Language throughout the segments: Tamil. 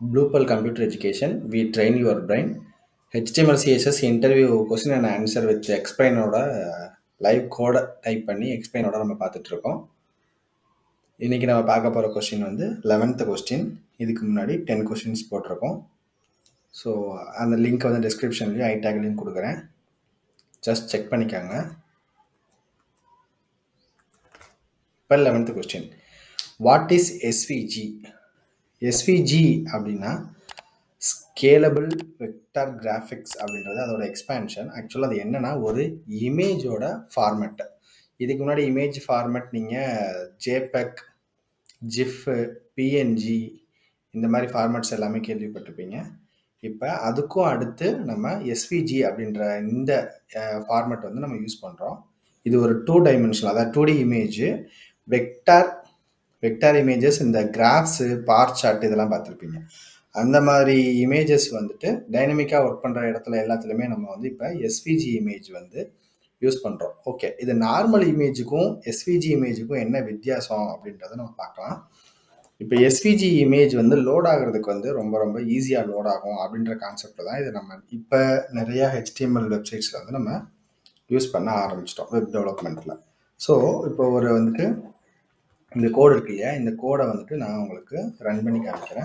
Bluepal Computer Education, we train your brain. HTML CSS interview question and answer with explain ஓட லைவ் கோட டைப் பண்ணி எக்ஸ்பிளைனோட நம்ம பார்த்துட்டு இருக்கோம் இன்னைக்கு நம்ம பார்க்க போகிற கொஸ்டின் வந்து லெவன்த்து கொஸ்டின் இதுக்கு முன்னாடி டென் கொஸ்டின்ஸ் போட்டிருக்கோம் ஸோ அந்த லிங்க் வந்து டிஸ்கிரிப்ஷன்லேயும் ஐ டேக்லையும் கொடுக்குறேன் ஜஸ்ட் செக் பண்ணிக்கோங்க இப்போ eleventh question what is SVG SVG அப்படின்னா ஸ்கேலபிள் வெக்டார் கிராஃபிக்ஸ் அப்படின்றது அதோட எக்ஸ்பேன்ஷன் ஆக்சுவலாக அது என்னன்னா ஒரு இமேஜோட ஃபார்மேட் இதுக்கு முன்னாடி இமேஜ் ஃபார்மேட் நீங்கள் ஜேபெக் ஜிஃப் பிஎன்ஜி இந்த மாதிரி ஃபார்மேட்ஸ் எல்லாமே கேள்விப்பட்டிருப்பீங்க இப்போ அதுக்கும் அடுத்து நம்ம எஸ்விஜி அப்படின்ற இந்த ஃபார்மேட் வந்து நம்ம யூஸ் பண்ணுறோம் இது ஒரு டூ டைமென்ஷனல் அதாவது two D image vector vector images இந்த கிராஃப்ஸு பார் சார்ட் இதெல்லாம் பார்த்துருப்பீங்க அந்த மாதிரி இமேஜஸ் வந்துட்டு டைனமிக்காக ஒர்க் பண்ணுற இடத்துல எல்லாத்துலேயுமே நம்ம வந்து இப்போ எஸ்விஜி இமேஜ் வந்து யூஸ் பண்ணுறோம் ஓகே இது நார்மல் இமேஜுக்கும் எஸ்விஜி இமேஜுக்கும் என்ன வித்தியாசம் அப்படின்றத நம்ம பார்க்கலாம் இப்போ எஸ்விஜி இமேஜ் வந்து லோட் ஆகிறதுக்கு வந்து ரொம்ப ரொம்ப ஈஸியாக லோட் ஆகும் அப்படின்ற கான்செப்டில் தான் இது நம்ம இப்போ நிறையா ஹெச்டிஎம்எல் வெப்சைட்ஸில் வந்து நம்ம யூஸ் பண்ண ஆரம்பிச்சிட்டோம் வெப் டெவலப்மெண்ட்டில் ஸோ இப்போ ஒரு வந்துட்டு இந்த கோடு இருக்கு இல்லையா இந்த கோடை வந்துட்டு நான் உங்களுக்கு ரன் பண்ணி காமிக்கிறேன்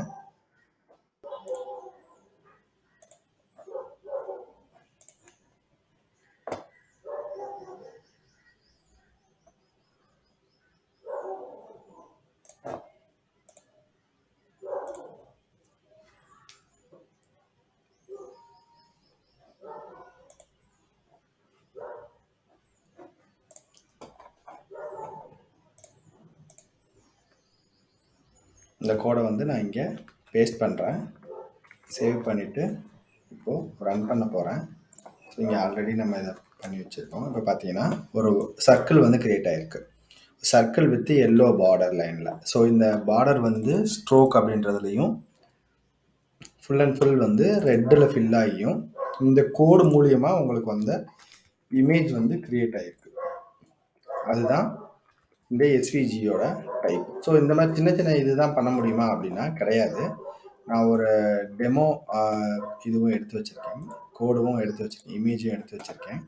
இந்த கோடை வந்து நான் இங்கே பேஸ்ட் பண்ணுறேன் சேவ் பண்ணிவிட்டு இப்போது ரன் பண்ண போகிறேன் ஸோ இங்கே ஆல்ரெடி நம்ம இதை பண்ணி வச்சுருக்கோம் இப்போ பார்த்தீங்கன்னா ஒரு சர்க்கிள் வந்து க்ரியேட் ஆகிருக்கு சர்க்கிள் வித் எல்லோ பார்டர் லைனில் ஸோ இந்த பார்டர் வந்து ஸ்ட்ரோக் அப்படின்றதுலையும் ஃபுல் அண்ட் ஃபுல் வந்து ரெட்டில் ஃபில் ஆகியும் இந்த கோடு மூலியமாக உங்களுக்கு வந்த இமேஜ் வந்து க்ரியேட் ஆகிருக்கு அதுதான் இந்த எஸ்விஜியோட டைப் ஸோ இந்த மாதிரி சின்ன சின்ன இதுதான் பண்ண முடியுமா அப்படின்னா கிடையாது நான் ஒரு டெமோ இதுவும் எடுத்து வச்சுருக்கேன் கோடுவும் எடுத்து வச்சுருக்கேன் இமேஜும் எடுத்து வச்சுருக்கேன்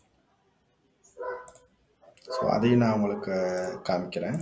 ஸோ அதையும் நான் உங்களுக்கு காமிக்கிறேன்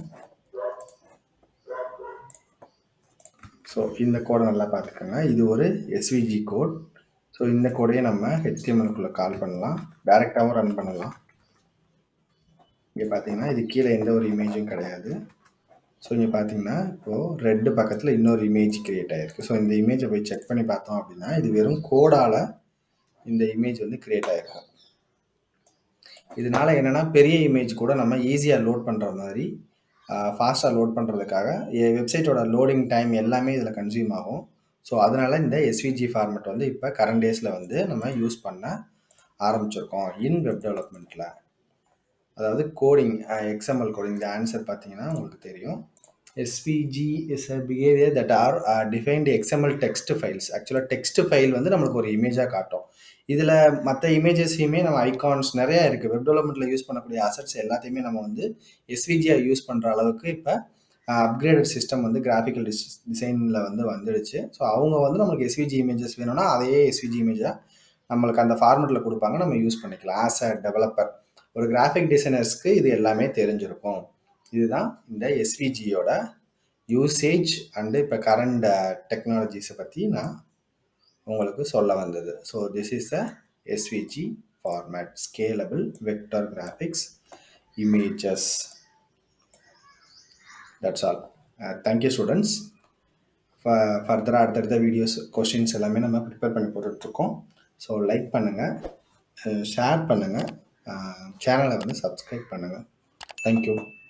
ஸோ இந்த கோடை நல்லா பார்த்துக்கோங்க இது ஒரு எஸ்விஜி கோட் ஸோ இந்த கோடையை நம்ம ஹெச்டிஎம்எல்குள்ளே கால் பண்ணலாம் டைரெக்டாகவும் ரன் பண்ணலாம் இங்கே பார்த்தீங்கன்னா இது கீழே எந்த ஒரு இமேஜும் கிடையாது ஸோ இங்கே பார்த்தீங்கன்னா இப்போது ரெட்டு பக்கத்தில் இன்னொரு இமேஜ் க்ரியேட் ஆகிருக்கு ஸோ இந்த இமேஜை போய் செக் பண்ணி பார்த்தோம் அப்படின்னா இது வெறும் கோடால் இந்த இமேஜ் வந்து க்ரியேட் ஆகிருக்கும் இதனால என்னென்னா பெரிய இமேஜ் கூட நம்ம ஈஸியாக லோட் பண்ணுற மாதிரி ஃபாஸ்ட்டாக லோட் பண்ணுறதுக்காக வெப்சைட்டோட லோடிங் டைம் எல்லாமே இதில் கன்சியூம் ஆகும் ஸோ அதனால் இந்த எஸ்விஜி ஃபார்மெட் வந்து இப்போ கரண்ட் டேஸில் வந்து நம்ம யூஸ் பண்ண ஆரம்பிச்சிருக்கோம் இன் வெப் டெவலப்மெண்ட்டில் அதாவது கோடிங் எக்ஸ்எம்எல் கோடிங் இந்த ஆன்சர் பார்த்தீங்கன்னா உங்களுக்கு தெரியும் எஸ்பிஜி is a behaviour that are defined XML text files ஆக்சுவலாக டெக்ஸ்ட் ஃபைல் வந்து நம்மளுக்கு ஒரு இமேஜாக காட்டும் இதில் மற்ற இமேஜஸையுமே நம்ம ஐகான்ஸ் நிறையா இருக்குது வெப் டெவலப்மெண்ட்டில் யூஸ் பண்ணக்கூடிய அசட்ஸ் எல்லாத்தையுமே நம்ம வந்து எஸ்விஜியாக யூஸ் பண்ணுற அளவுக்கு இப்போ அப்கிரேடட் சிஸ்டம் வந்து கிராஃபிக்கல் டிஸ் டிசைனில் வந்து வந்துடுச்சு ஸோ அவங்க வந்து நம்மளுக்கு எஸ்விஜி இமேஜஸ் வேணும்னா அதையே எஸ்விஜி இமேஜாக நம்மளுக்கு அந்த ஃபார்மெட்டில் கொடுப்பாங்க நம்ம யூஸ் பண்ணிக்கலாம் ஆஸ் அ டெவலப்பர் ஒரு கிராஃபிக் டிசைனர்ஸ்க்கு இது எல்லாமே தெரிஞ்சிருக்கும் இதுதான் இந்த எஸ்விஜியோட யூசேஜ் அண்டு இப்போ கரண்ட் டெக்னாலஜிஸை பற்றி நான் உங்களுக்கு சொல்ல வந்தது so this is a SVG format scalable vector graphics images that's all thank you students ஃபர்தராக அடுத்தடுத்த வீடியோஸ் கொஷின்ஸ் எல்லாமே நம்ம ப்ரிப்பேர் பண்ணி போட்டுட்ருக்கோம் ஸோ லைக் பண்ணுங்கள் ஷேர் பண்ணுங்கள் சேனலை வந்து சப்ஸ்கிரைப் பண்ணுங்கள் தேங்க்யூ